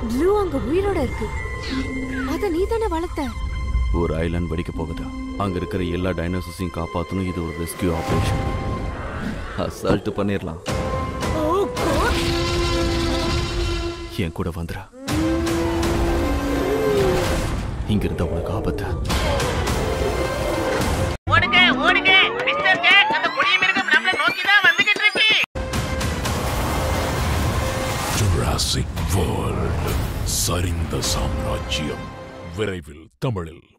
blue அங்க உயிரோட இருக்கு அத நீ தானே வளர்த்த ஒரு ஐலாண்ட் வெடிக்க போகுது அங்க இருக்கிற எல்லா டைனோசர்ஸையும் காப்பாத்தணும் இது ஒரு ரெஸ்கியூ ஆபரேஷன் அசால்ட் பண்ணிடலாம் என் கூட வந்துடா இங்க இருந்தா உனக்கு ஆபத்து ஓடுங்க ஓடுங்க மிஸ்டர் ஜாக் அந்த புளிய மிருகம் நம்மள நோக்கி தான் வந்துகிட்டு இருக்கு ஜுராசிக் வேர்ல்ட் சரிந்த சாம்ராஜ்யம் விரைவில் தமிழில்